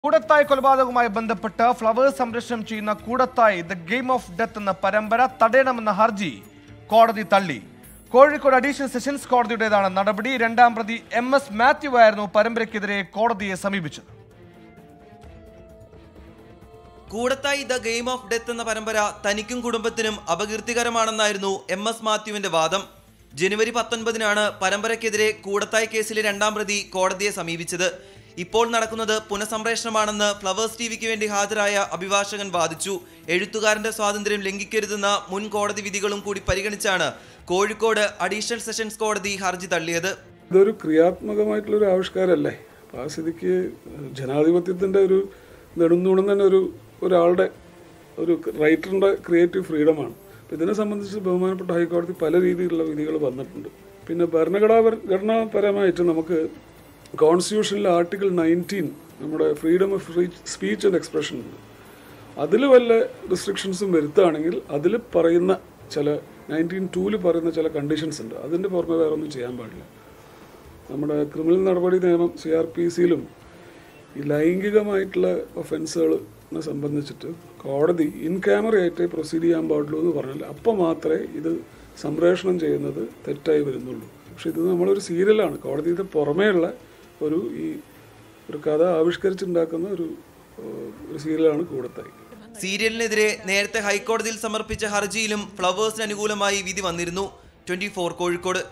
കൂടത്തായ് കൊലപാതകവുമായി ബന്ധപ്പെട്ട് ഫ്ലവേഴ്സ് സംരക്ഷണം ചെയ്യുന്ന Koodathai the game of death എന്ന പരമ്പര തടയണമെന്ന ഹർജി കോടതി തള്ളി കോഴിക്കോട് അഡീഷണൽ സെഷൻസ് കോടതിയുടേതാണ് നടപടി രണ്ടാം പ്രതി എം എസ് മാത്യു ആയിരുന്നു പരമ്പരയ്ക്കെതിരെ കോടതിയെ സമീപിച്ചത് Koodathai the game of death എന്ന പരമ്പര തനിക്കും കുടുംബത്തിനും അപകീർത്തികരമാണെന്നായിരുന്നു എം എസ് മാത്യുവിന്റെ വാദം ജനുവരി പത്തൊൻപതിനാണ് പരമ്പരയ്ക്കെതിരെ കൂടത്തായി കേസിലെ രണ്ടാം പ്രതി കോടതിയെ സമീപിച്ചത് ഇപ്പോൾ നടക്കുന്നത് പുനഃസംപ്രേഷണമാണെന്ന് ഫ്ലവേഴ്സ് ടിവിക്ക് വേണ്ടി ഹാജരായ അഭിഭാഷകൻ വാദിച്ചു എഴുത്തുകാരന്റെ സ്വാതന്ത്ര്യം ലംഘിക്കരുതെന്ന മുൻ കോടതി വിധികളും കൂടി പരിഗണിച്ചാണ് കോഴിക്കോട് അഡീഷണൽ സെഷൻസ് കോടതി ഹർജി തള്ളിയത് ഇതൊരു ക്രിയാത്മകമായിട്ടുള്ള ഒരു ആവിഷ്കാരമല്ലേ അപ്പോൾ ആ സ്ഥിതിക്ക് ജനാധിപത്യത്തിൻ്റെ ഒരു നെടുന്തൂണം തന്നെ ഒരു ഒരാളുടെ ഒരു റൈറ്ററിൻ്റെ ക്രിയേറ്റീവ് ഫ്രീഡമാണ് അപ്പോൾ ഇതിനെ സംബന്ധിച്ച് ബഹുമാനപ്പെട്ട ഹൈക്കോടതി പല രീതിയിലുള്ള വിധികൾ വന്നിട്ടുണ്ട് പിന്നെ ഭരണഘടനാപര ഘടനാപരമായിട്ട് നമുക്ക് കോൺസ്റ്റിറ്റ്യൂഷനിലെ ആർട്ടിക്കിൾ നയൻറ്റീൻ നമ്മുടെ freedom of free speech and expression ഉണ്ട് അതിൽ വല്ല റിസ്ട്രിക്ഷൻസും വരുത്തുകയാണെങ്കിൽ അതിൽ പറയുന്ന ചില നയൻറ്റീൻ ടൂവിൽ പറയുന്ന ചില കണ്ടീഷൻസ് ഉണ്ട് അതിൻ്റെ പുറമെ വേറെ ഒന്നും ചെയ്യാൻ പാടില്ല നമ്മുടെ ക്രിമിനൽ നടപടി നിയമം സി ആർ പി സിയിലും ഈ ലൈംഗികമായിട്ടുള്ള ഒഫൻസുകളിനെ സംബന്ധിച്ചിട്ട് കോടതി ഇൻ ക്യാമറയായിട്ട് പ്രൊസീഡ് ചെയ്യാൻ പാടുള്ളൂ എന്ന് പറഞ്ഞാൽ അപ്പോൾ മാത്രമേ ഇത് സംപ്രേഷണം ചെയ്യുന്നത് തെറ്റായി വരുന്നുള്ളൂ പക്ഷെ ഇത് നമ്മളൊരു സീരിയലാണ് കോടതിയുടെ പുറമേയുള്ള ഒരു ഈ ഒരു കഥ ആവിഷ്കരിച്ചുണ്ടാക്കുന്ന ഒരു ഏഹ്, ഒരു സീരിയലാണ് കൂടത്തായി സീരിയലിനെതിരെ നേരത്തെ ഹൈക്കോടതിയിൽ സമർപ്പിച്ച ഹർജിയിലും ഫ്ലവേഴ്സിന് അനുകൂലമായി വിധി വന്നിരുന്നു ട്വന്റി കോഴിക്കോട്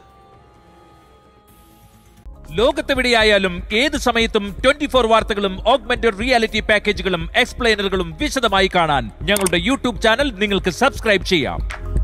ലോകത്തെവിടെയായാലും ഏത് സമയത്തും ട്വന്റി ഫോർ വാർത്തകളും ഓഗ്മെന്റഡ് റിയാലിറ്റി പാക്കേജുകളും എക്സ്പ്ലെയിനറുകളും വിശദമായി കാണാൻ ഞങ്ങളുടെ യൂട്യൂബ് ചാനൽ നിങ്ങൾക്ക് സബ്സ്ക്രൈബ് ചെയ്യാം